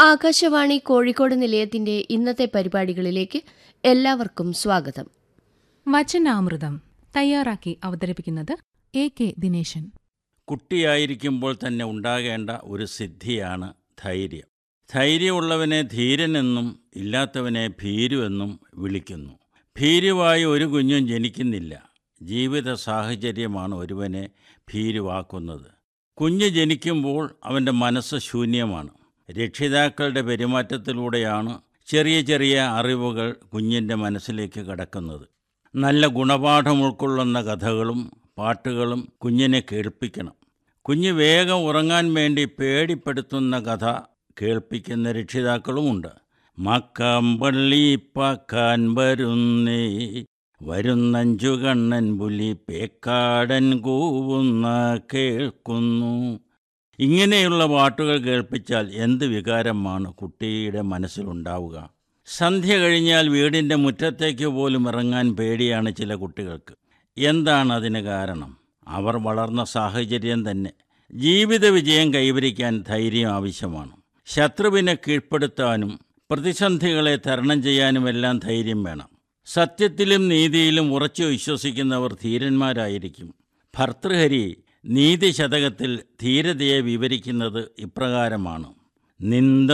ആകാശവാണി കോഴിക്കോട് നിലയത്തിന്റെ ഇന്നത്തെ പരിപാടികളിലേക്ക് എല്ലാവർക്കും സ്വാഗതം വചനാമൃതം തയ്യാറാക്കി അവതരിപ്പിക്കുന്നത് എ കെ ദിനേശൻ കുട്ടിയായിരിക്കുമ്പോൾ തന്നെ ഉണ്ടാകേണ്ട ഒരു സിദ്ധിയാണ് ധൈര്യം ധൈര്യമുള്ളവനെ ധീരനെന്നും ഇല്ലാത്തവനെ ഭീരുവെന്നും വിളിക്കുന്നു ഭീരുവായി ഒരു കുഞ്ഞും ജനിക്കുന്നില്ല ജീവിത സാഹചര്യമാണ് ഒരുവനെ ഭീരുവാക്കുന്നത് കുഞ്ഞ് ജനിക്കുമ്പോൾ അവൻ്റെ മനസ്സ് ശൂന്യമാണ് രക്ഷിതാക്കളുടെ പെരുമാറ്റത്തിലൂടെയാണ് ചെറിയ ചെറിയ അറിവുകൾ കുഞ്ഞിൻ്റെ മനസ്സിലേക്ക് കടക്കുന്നത് നല്ല ഗുണപാഠം ഉൾക്കൊള്ളുന്ന കഥകളും പാട്ടുകളും കുഞ്ഞിനെ കേൾപ്പിക്കണം കുഞ്ഞ് വേഗം ഉറങ്ങാൻ വേണ്ടി പേടിപ്പെടുത്തുന്ന കഥ കേൾപ്പിക്കുന്ന രക്ഷിതാക്കളുമുണ്ട് മക്കമ്പള്ളി പാക്കാൻ വരുന്നേ വരുന്നഞ്ചു കണ്ണൻ പുലി പേക്കാടൻ കൂവുന്ന കേൾക്കുന്നു ഇങ്ങനെയുള്ള പാട്ടുകൾ കേൾപ്പിച്ചാൽ എന്ത് വികാരമാണ് കുട്ടിയുടെ മനസ്സിലുണ്ടാവുക സന്ധ്യ കഴിഞ്ഞാൽ വീടിൻ്റെ മുറ്റത്തേക്ക് പോലും ഇറങ്ങാൻ പേടിയാണ് ചില കുട്ടികൾക്ക് എന്താണ് അതിന് കാരണം അവർ വളർന്ന സാഹചര്യം തന്നെ ജീവിത വിജയം കൈവരിക്കാൻ ധൈര്യം ആവശ്യമാണ് ശത്രുവിനെ കീഴ്പ്പെടുത്താനും പ്രതിസന്ധികളെ തരണം ചെയ്യാനുമെല്ലാം ധൈര്യം വേണം സത്യത്തിലും നീതിയിലും ഉറച്ചു വിശ്വസിക്കുന്നവർ ധീരന്മാരായിരിക്കും ഭർതൃഹരി നീതി ശതകത്തിൽ ധീരതയെ വിവരിക്കുന്നത് ഇപ്രകാരമാണ് നിന്ദ